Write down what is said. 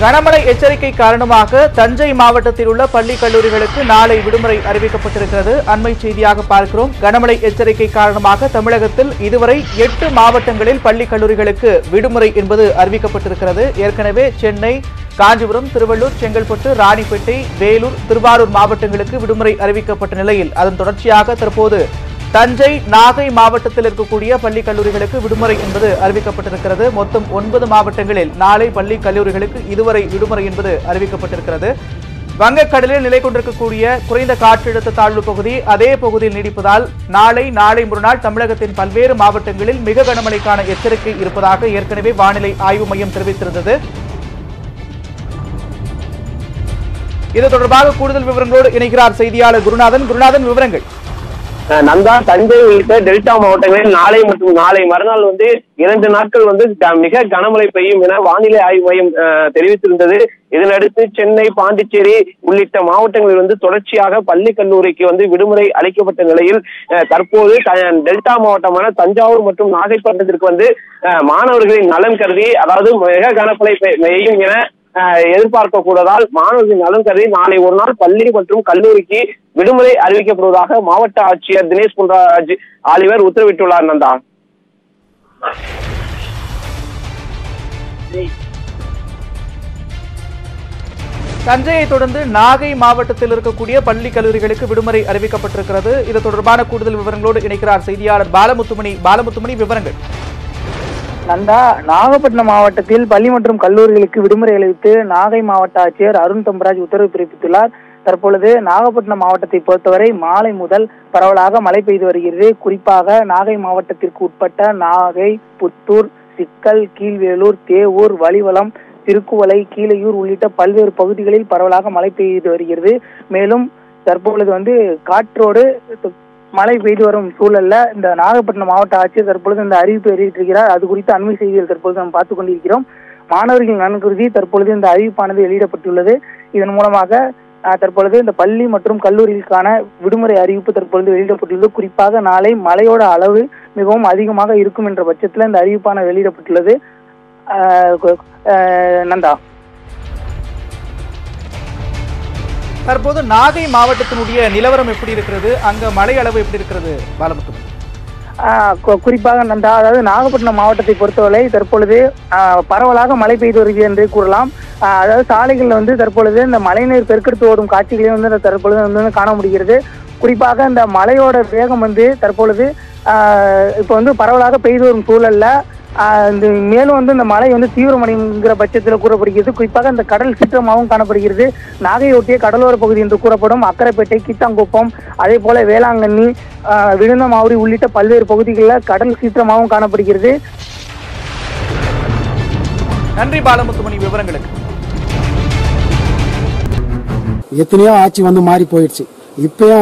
கனமழை எச்சரிக்கை காரணமாக தஞ்சை மாவட்டத்தில் உள்ள பள்ளி கல்லூரிகளுக்கு நாளை விடுமுறை அறிவிக்கப்பட்டிருக்கிறது அண்மை செய்தியாக பார்க்கிறோம் கனமழை எச்சரிக்கை காரணமாக தமிழகத்தில் இதுவரை எட்டு மாவட்டங்களில் பள்ளி கல்லூரிகளுக்கு விடுமுறை என்பது அறிவிக்கப்பட்டிருக்கிறது ஏற்கனவே சென்னை காஞ்சிபுரம் திருவள்ளூர் செங்கல்பட்டு ராணிப்பேட்டை வேலூர் திருவாரூர் மாவட்டங்களுக்கு விடுமுறை அறிவிக்கப்பட்ட நிலையில் அதன் தொடர்ச்சியாக தற்போது தஞ்சை நாகை மாவட்டத்தில் இருக்கக்கூடிய பள்ளி கல்லூரிகளுக்கு விடுமுறை என்பது அறிவிக்கப்பட்டிருக்கிறது மொத்தம் ஒன்பது மாவட்டங்களில் நாளை பள்ளி கல்லூரிகளுக்கு இதுவரை விடுமுறை என்பது அறிவிக்கப்பட்டிருக்கிறது வங்கக்கடலில் நிலை கொண்டிருக்கக்கூடிய குறைந்த காற்றழுத்த தாழ்வு பகுதி அதே பகுதியில் நீடிப்பதால் நாளை நாளை மறுநாள் தமிழகத்தின் பல்வேறு மாவட்டங்களில் மிக கனமழைக்கான எச்சரிக்கை இருப்பதாக ஏற்கனவே வானிலை ஆய்வு மையம் தெரிவித்திருந்தது இது தொடர்பாக கூடுதல் விவரங்களோடு இணைகிறார் செய்தியாளர் குருநாதன் குருநாதன் விவரங்கள் அஹ் நந்தா தஞ்சை உள்ளிட்ட டெல்டா மாவட்டங்களில் நாளை மற்றும் நாளை மறுநாள் வந்து இரண்டு நாட்கள் வந்து க- மிக கனமழை பெய்யும் என வானிலை ஆய்வு மையம் அஹ், தெரிவித்திருந்தது இதனடுத்து சென்னை பாண்டிச்சேரி உள்ளிட்ட மாவட்டங்களில் வந்து தொடர்ச்சியாக பள்ளி கல்லூரிக்கு வந்து விடுமுறை அளிக்கப்பட்ட நிலையில் அஹ், தற்போது த- டெல்டா மாவட்டமான தஞ்சாவூர் மற்றும் நாகைப்பட்டினத்திற்கு வந்து அஹ், மாணவர்களின் நலன் கருதி அதாவது மிக கனமழை பெய்- பெய்யும் என அஹ், எதிர்பார்க்க கூடதால் மாணவர்களின் நலன் கருதி நாளை ஒரு நாள் பள்ளி மற்றும் கல்லூரிக்கு விடுமுறை அறிவிக்கப்படுவதாக மாவட்ட ஆட்சியர் தினேஷ் குண்டராஜ் ஆலிவர் உத்தரவிட்டுள்ளார் நந்தா தஞ்சையை தொடர்ந்து நாகை மாவட்டத்தில் இருக்கக்கூடிய பள்ளி கல்லூரிகளுக்கு விடுமுறை அறிவிக்கப்பட்டிருக்கிறது இது தொடர்பான கூடுதல் விவரங்களோடு இணைக்கிறார் செய்தியாளர் பாலமுத்துமணி பாலமுத்துமணி விவரங்கள் நந்தா நாகப்பட்டினம் மாவட்டத்தில் பள்ளி மற்றும் கல்லூரிகளுக்கு விடுமுறை அளித்து நாகை மாவட்ட ஆட்சியர் அருண் தம்பராஜ் உத்தரவு பிறப்பித்துள்ளார் தற்பொழுது நாகப்பட்டினம் மாவட்டத்தை பொறுத்தவரை மாலை முதல் பரவலாக மழை பெய்து வருகிறது குறிப்பாக நாகை மாவட்டத்திற்கு உட்பட்ட நாகை புத்தூர் சிக்கல் கீழ்வேலூர் தேவூர் வலிவலம் திருக்குவளை கீழையூர் உள்ளிட்ட பல்வேறு பகுதிகளில் பரவலாக மழை பெய்து வருகிறது மேலும் தற்பொழுது வந்து காற்றோடு மழை பெய்து வரும் சூழல்ல இந்த நாகப்பட்டினம் மாவட்ட ஆட்சியர் தற்பொழுது இந்த அறிவிப்பு வெளியிட்டிருக்கிறார் அது குறித்த அண்மை செய்திகள் தற்பொழுது நாம் பார்த்துக் கொண்டிருக்கிறோம் மாணவர்கள் நலன் கருதி தற்பொழுது இந்த அறிவிப்பானது வெளியிடப்பட்டுள்ளது இதன் மூலமாக அஹ், தற்பொழுது இந்த பள்ளி மற்றும் கல்லூரிகளுக்கான விடுமுறை அறிவிப்பு தற்பொழுது வெளியிடப்பட்டுள்ளது குறிப்பாக நாளை மழையோட அளவு மிகவும் அதிகமாக இருக்கும் என்ற பட்சத்தில் இந்த அறிவிப்பான வெளியிடப்பட்டுள்ளது அஹ், கு- அஹ், நந்தா தற்போது நாகை மாவட்டத்தினுடைய நிலவரம் எப்படி இருக்கிறது அங்க மழை அளவு எப்படி இருக்கிறது பாலமுத்துமணி ஆஹ் கு- குறிப்பாக நந்தா அதாவது நாகப்பட்டினம் மாவட்டத்தை பொறுத்தவரை தற்பொழுது ஆஹ் பரவலாக மழை பெய்து வருகிறது என்று கூறலாம் ஆஹ் அதாவது சாலைகளில் வந்து தற்பொழுது இந்த மழைநீர் பெருக்கெடுத்து ஓடும் காட்சிகளையும் வந்து இந்த தற்பொழுது வந்து காண முடிகிறது குறிப்பாக இந்த மழையோட வேகம் வந்து தற்பொழுது ஆஹ் இப்போ வந்து பரவலாக பெய்து வரும் சூழல்ல ஆஹ் இந்த மேலும் வந்து இந்த மழை வந்து தீவிரமடைங்கிற பட்சத்தில் கூறப்படுகிறது குறிப்பாக இந்த கடல் சீற்றமாகவும் காணப்படுகிறது நாகை ஒட்டிய கடலோர பகுதி என்று கூறப்படும் அக்கரைப்பேட்டை கீத்தாங்குப்பம் அதே போல வேளாங்கண்ணி ஆஹ் விழுந்தமாவுரி உள்ளிட்ட பல்வேறு பகுதிகளில் கடல் சீற்றமாகவும் காணப்படுகிறது நன்றி பாலமுத்துமணி விவரங்களுக்கு எத்தனையோ ஆட்சி வந்து மாறி போயிடுச்சு இப்பயும்